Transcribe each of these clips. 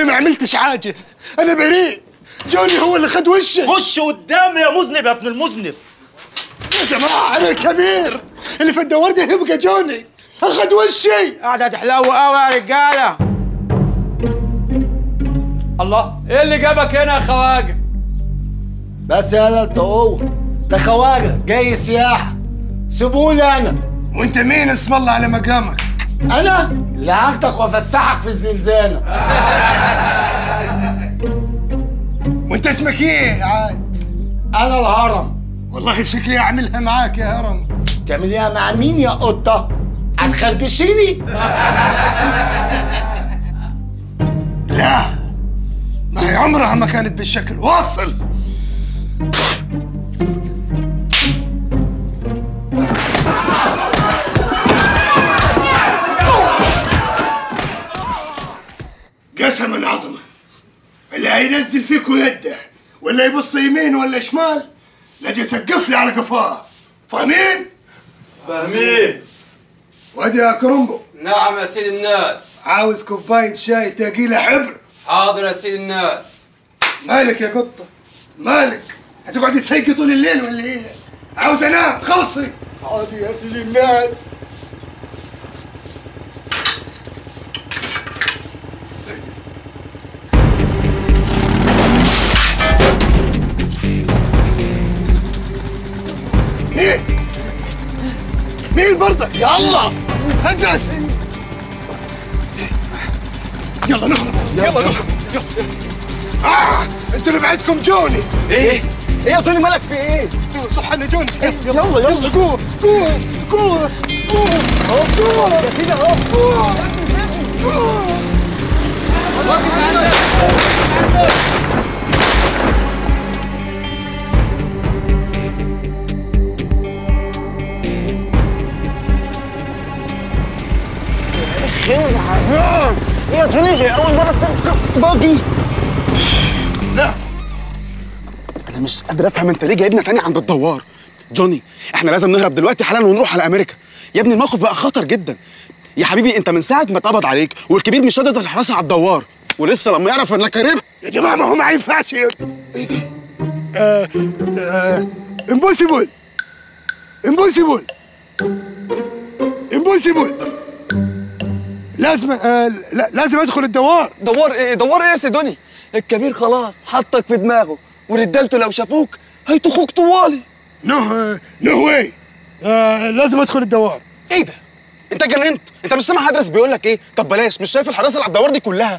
انا ما عملتش حاجه انا بريء جوني هو اللي خد وشي خش قدامي يا مذنب يا ابن المذنب يا جماعه انا الكبير اللي في الدوار ده يبقى جوني اخد وشي قاعدة تحلو قوي يا رجالة الله ايه اللي جابك هنا يا خواجه بس يلا انت هو ده خواجه جاي سياحه سيبولي انا وانت مين اسم الله على مقامك انا اللي هاخدك وافسحك في الزنزانه وانت اسمك ايه يا عاد انا الهرم والله شكلي اعملها معاك يا هرم تعمليها مع مين يا قطه هتخربشيني لا ما هي عمرها ما كانت بالشكل واصل قسما عظمه اللي هينزل فيكم يده ولا يبص يمين ولا شمال لاجي يسقف لي على قفاه فاهمين؟ فاهمين وادي يا كرومبو نعم يا سيد الناس عاوز كوبايه شاي تقيله حبر حاضر يا سيد الناس مالك يا قطة مالك هتقعدي تسيقي طول الليل ولا ايه عاوز انام خلصي حاضر يا سيدي الناس مين مين برضك يلا ادرس يلا نهرب يلا نهرب يلا آه انتوا اللي بعدكم جوني ايه؟ ايه يا جوني مالك في ايه؟ صح انا جوني يلا يلا قوم قوم قوم قوم قوم يا سيدي اهو قوم قوم ايه يا جوني اول مرة تركب باجي لا انا مش قادر افهم انت ليه جايبنا تاني عند الدوار جوني احنا لازم نهرب دلوقتي حالا ونروح على امريكا يا ابني الموقف بقى خطر جدا يا حبيبي انت من ساعه ما اتقبض عليك والكبير مش شادد الحراسه على الدوار ولسه لما يعرف انك هربت يا جماعه ما هو ما ينفعش ايه ده؟ آه آه امبوسيبل امبوسيبل امبوسيبل لازم آه لا لازم ادخل الدوار دوار ايه؟ دوار ايه يا سيدوني؟ الكبير خلاص حطك في دماغه ورجالته لو شافوك هيطخوك طوالي نو نو واي آه لازم ادخل الدوار ايه ده انت جننت انت مش سامع هدرس بيقول لك ايه طب بلاش مش شايف الحراسه اللي على الدوار دي كلها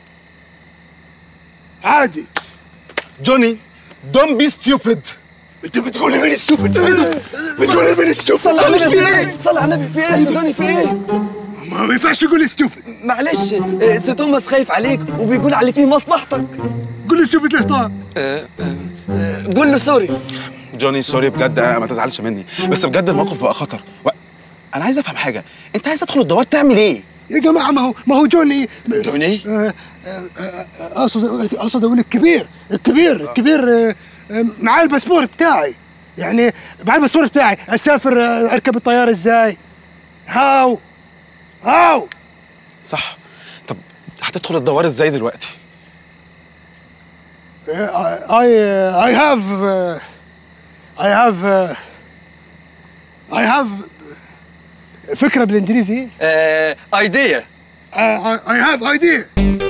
عادي جوني دون بي ستيوبid انت بتقول مين ستوبد بتقول مين ستوبد صلي على النبي في ايه؟ صلي على النبي في ايه يا سيدوني في ايه؟ ما ينفعش يقول ستوبد معلش آه، سي توماس خايف عليك وبيقول على فيه مصلحتك قول ستوبد ليه طار آه، قول له سوري جوني سوري بجد انا ما تزعلش مني بس بجد الموقف بقى خطر و... انا عايز افهم حاجه انت عايز تدخل الدوار تعمل ايه يا جماعه ما هو ما هو جوني جوني؟ آه، آه، آه، اقصد اقصد اقول الكبير الكبير الكبير آه، آه، معاه الباسبور بتاعي يعني معاه الباسبور بتاعي اسافر آه، اركب الطياره ازاي هاو هاو صح طب هتدخل الدوار ازاي دلوقتي اي اي هاف اي هاف اي هاف فكره بالانجليزي ايديا اي هاف ايديا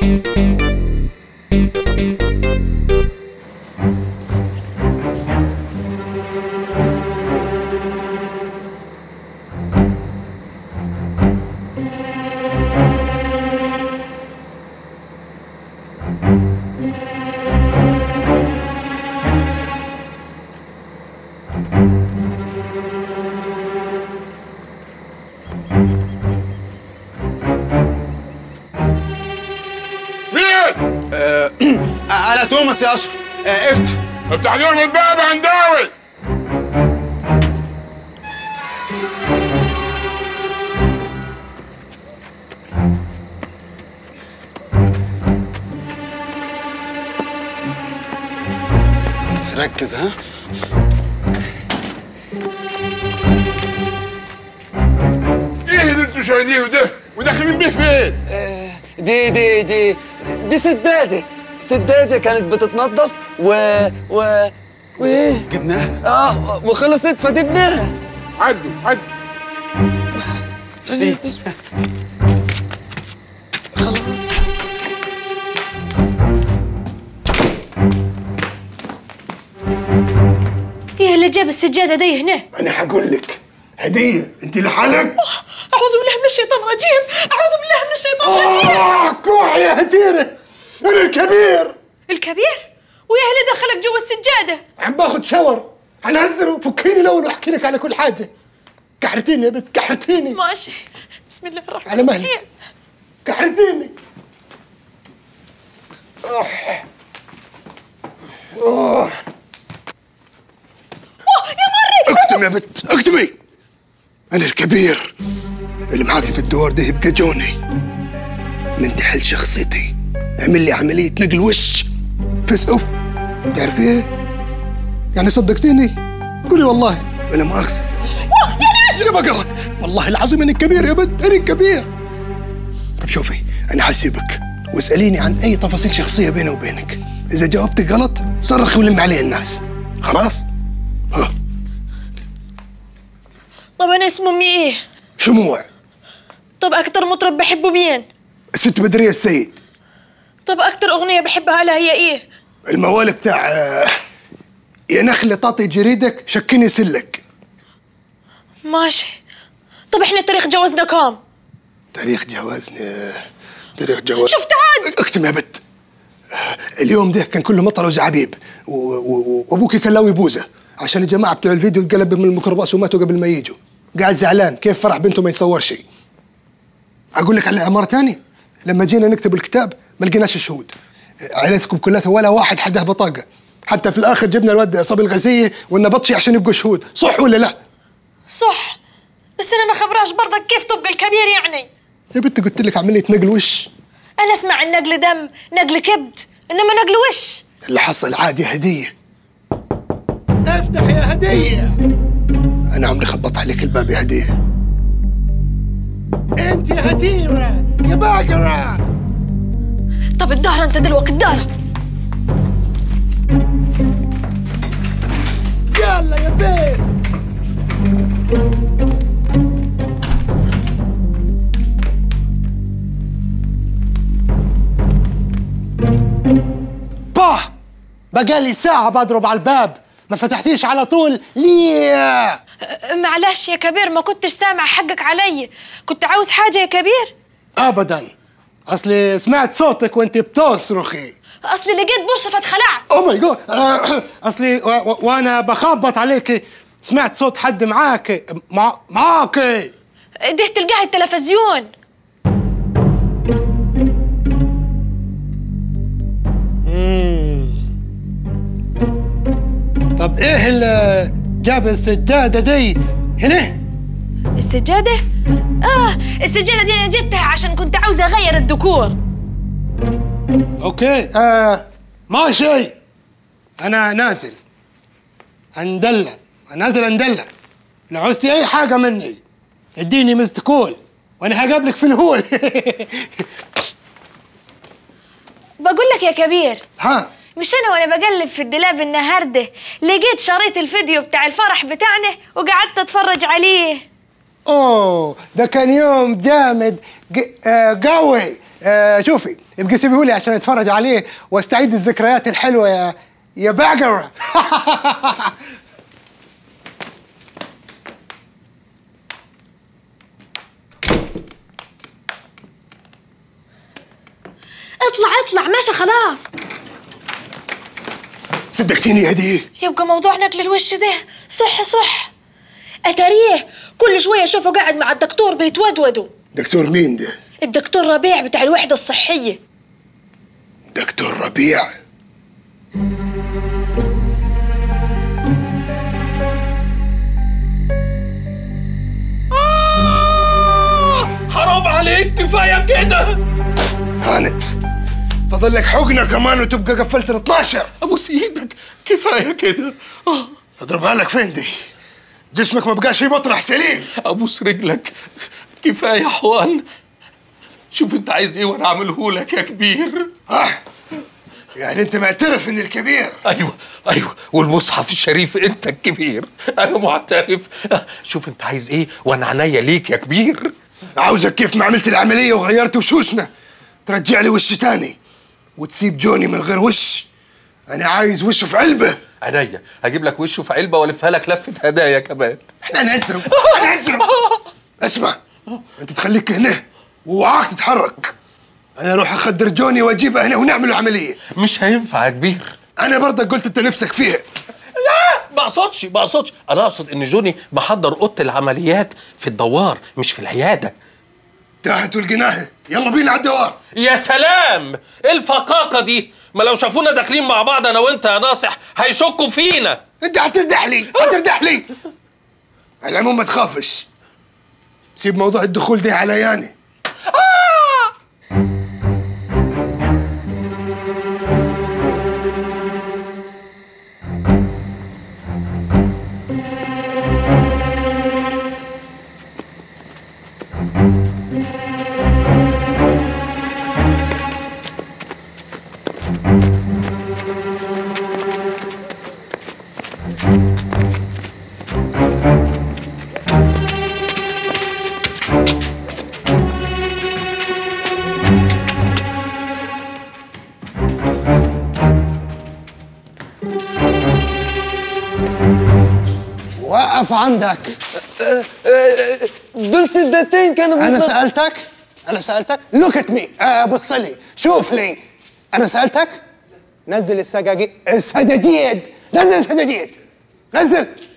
آه انا توماس يا اشرف آه افتح افتح لهم الباب يا هنداوي ركز ها ايه اللي انتوا شايلينه ده وداخلين بيه فين؟ دي دي دي دي سدادة سدادة كانت بتتنظف و و وايه جبناها اه وخلصت فجبناها عدي عدي ثانية بس خلاص ايه اللي جاب السجادة دي هنا انا حقول لك هديه انت لحالك أعوذ بالله من الشيطان الرجيم أعوذ بالله من الشيطان الرجيم آه كوع يا هديره انا الكبير الكبير وإيه اللي دخلك جوا السجادة عم باخذ شاور هنهزر فكيني الاول واحكي لك على كل حاجه كحرتيني يا بنت كحرتيني ماشي بسم الله الرحمن على مهلك. الرحيم كحرتيني أوه. أوه. اكتم يا بنت اكتمي انا الكبير اللي معاكي في الدوار ده يبقى جوني من تحل شخصيتي اعمل لي عملية نقل وش فس اوف تعرف ايه؟ يعني صدقتيني قولي والله ولا مؤاخذة يا بقرة والله العظيم انا الكبير يا بنت انا الكبير طب شوفي انا حسيبك واساليني عن اي تفاصيل شخصيه بيني وبينك اذا جاوبتك غلط صرخي ولم علي الناس خلاص ها طب أنا اسم أمي إيه؟ شموع طب أكتر مطرب بحبه مين؟ الست بدريه السيد طب أكتر أغنية بحبها لها هي إيه؟ الموال بتاع آه، يا نخلة تعطي جريدك شكني سلك ماشي طب إحنا تاريخ جوازنا كام؟ تاريخ جوازنا تاريخ جواز شوف تعال اكتم يا بت آه، اليوم ده كان كله مطر وزعابيب و- و- و- وابوكي كان لاوي بوزه عشان الجماعه بتوع الفيديو اتقلب من الميكروباص وماتوا قبل ما يجوا قاعد زعلان كيف فرح بنته ما يتصورش اقول لك على امر تاني لما جينا نكتب الكتاب ما لقيناش شهود عائلتكم كلها ولا واحد حده بطاقه حتى في الاخر جبنا الواد صبي الغزيه والنبطشي عشان يبقوا شهود صح ولا لا صح بس أنا ما خبراش برضك كيف تبقى الكبير يعني يا بنت قلت لك عمليه نقل وش أنا أسمع النقل دم نقل كبد إنما نقل وش اللي حصل عادي هديه افتح يا هديه انا عمري خبط عليك الباب يا هديه انت يا هديره يا باقره طب الدهر أنت دلوقتي الدهر يلا يا بيت باه بقالي ساعة بضرب على الباب ما فتحتيش على طول ليه معلش يا كبير ما كنتش سامع حقك علي كنت عاوز حاجة يا كبير ابدا اصلي سمعت صوتك وانت بتصرخي أصلي لقيت بورصة فاتخلعت او ماي جاد اصلي و- و- وانا بخبط عليك سمعت صوت حد معاك مع معاك ده تلقاها التلفزيون طب ايه اللي جاب السجادة دي هنا السجادة؟ آه السجادة دي أنا جبتها عشان كنت عاوزة أغير الديكور اوكي آه ماشي انا نازل اندلع نازل اندلع لو عوزتي اي حاجه مني اديني مست كول وانا هقابلك في الهول بقول لك يا كبير ها مش أنا وأنا بقلب في الدولاب النهاردة لقيت شريط الفيديو بتاع الفرح بتاعنا وقعدت أتفرج عليه اوه ده كان يوم جامد ج- آه، قوي آه، شوفي ابقي سيبيه لي عشان اتفرج عليه واستعيد الذكريات الحلوه يا يا باقره اطلع اطلع ماشي خلاص صدقتيني يا هديه يبقى موضوع نقل الوش ده صح صح أتاريه كل شوية أشوفه قاعد مع الدكتور بيتودودوا دكتور مين ده الدكتور ربيع بتاع الوحدة الصحية دكتور ربيع حرام عليك كفايه كده هانت فضل لك حقنه كمان وتبقى قفلت ال 12 ابوس ايدك كفايه كده آه، اضربها لك فين دي جسمك ما بقاش في مطرح سليم ابوس رجلك كفايه حوان شوف انت عايز ايه وانا اعمله لك يا كبير اه يعني انت معترف اني الكبير ايوه ايوه والمصحف الشريف انت الكبير انا معترف شوف انت عايز ايه وانا عينيا ليك يا كبير عاوزك كيف ما عملت العملية وغيرت وشوشنا ترجع لي وش تاني وتسيب جوني من غير وش انا عايز وشه في علبة عينيا هجيب لك وشه في علبه والفها لك لفه هدايا كمان احنا نزرب انا نزرب اسمع انت تخليك هنا ووعاك تتحرك انا اروح اخدر جوني واجيبه هنا ونعمل العملية مش هينفع يا كبير انا برضك قلت انت نفسك فيها لا ما اقصدش ما اقصدش انا اقصد ان جوني محضر اوضه العمليات في الدوار مش في العياده تاهت والقناها يلا بينا على الدوار يا سلام ايه الفقاقه دي ما لو شافونا داخلين مع بعض انا وانت يا ناصح هيشكوا فينا انت هتردح لي هتردح لي على العموم ما تخافش سيب موضوع الدخول ده على ياني وقف عندك دول سدتين كانوا انا بيطلع- سالتك انا سالتك لوك ات مي بص لي شوف لي انا سالتك نزل السجاجيد السجاجيد نزل السجاجيد نزل